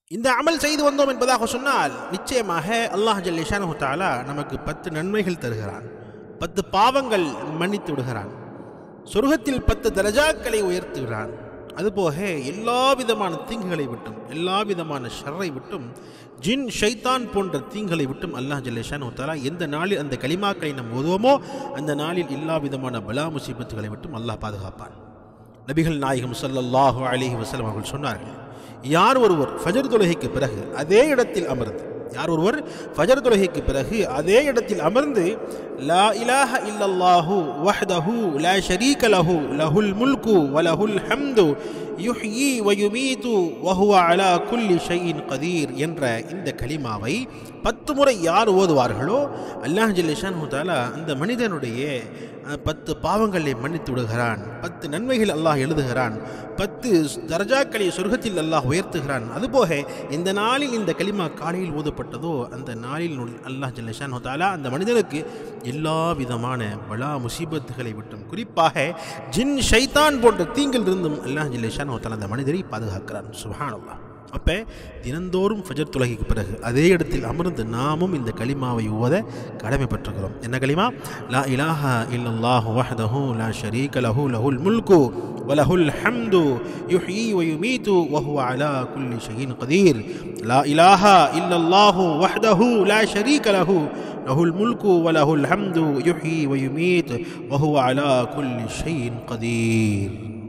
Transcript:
இந்த அமல் செய்து வந்தோம் என்பதாக சொன்னால் நிச்சயமாக அல்லாஹ் ஜல்லிஷானு தாலா நமக்கு பத்து நன்மைகள் தருகிறான் பத்து பாவங்கள் மன்னித்து விடுகிறான் சொர்க்கத்தில் பத்து தரஜாக்களை உயர்த்துகிறான் அதுபோக எல்லா விதமான தீங்குகளை விட்டும் எல்லா விதமான ஷர்ரை விட்டும் ஜின் ஷைத்தான் போன்ற தீங்குகளை விட்டும் அல்லாஹ் ஜல்லேஷான் தாலா எந்த நாளில் அந்த கலிமாக்களை நாம் ஓதுவோமோ அந்த நாளில் எல்லா விதமான பலா முசீபத்துகளை விட்டும் அல்லாஹ் பாதுகாப்பான் நபிகள் நாயகம் ஸல்லல்லாஹு அலைஹி வஸல்லம் அவர்கள் சொன்னார்கள் யார் ஒருவர் ஃபஜர் தொழுகைக்கு பிறகு அதே இடத்தில் அமர்ந்து யார் ஒருவர் ஃபஜர் தொழுகைக்கு பிறகு அதே இடத்தில் அமர்ந்து லா இலாஹ இல்லல்லாஹு வஹ்தஹு லா ஷரீக லஹு லஹுல் முல்கு வலஹுல் ஹம்து யுஹ்யி வயுமீது வஹுவ அலா குல்லி ஷைஇன் கதீர் என்ற இந்த கலிமாவை பத்து முறை யார் ஓதுவார்களோ அல்லாஹ் ஜல்லிஷான் தாலா அந்த மனிதனுடைய அஹ், பத்து பாவங்களை மன்னித்து விடுகிறான் பத்து நன்மைகள் அல்லாஹ் எழுதுகிறான் பத்து தர்ஜாக்களை சொர்க்கத்தில் அல்லாஹ் உயர்த்துகிறான் அதுபோக இந்த நாளில் இந்த கலிமா காலையில் ஓதப்பட்டதோ அந்த நாளில் நுள்- அல்லாஹ் ஜல்லிஷான் தாலா அந்த மனிதனுக்கு எல்லா விதமான பலா முசீபத்துகளை விட்டும் குறிப்பாக ஜின் ஷைத்தான் போன்ற தீங்கில் இருந்தும் அல்லாஹ் ஜல்லிஷான் தாலா அந்த மனிதரை பாதுகாக்கிறான் சுபஹானல்லாஹ் அப்போ தினந்தோறும் ஃபஜர் தொலகைக்கு பிறகு அதே இடத்தில் அமர்ந்து நாமும் இந்த கலிமாவை ஓத கடமைப்பட்டிருக்கிறோம் என்ன கலிமா லா இலாஹா இல்லல்லாஹு வஹ்தஹு லா ஷரீக லஹு லஹுல் முல்கு வலஹுல் ஹம்து யுஹ்யி வயுமீது வஹுவ அலா குல்லி ஷைஇன் கதீர் லா இலாஹா இல்லல்லாஹு வஹ்தஹு லா ஷரீக லஹு லஹுல் முல்கு வலஹுல் ஹம்து யுஹ்யி வயுமீத் வஹுவ அலா குல்லி ஷைஇன் கதீர்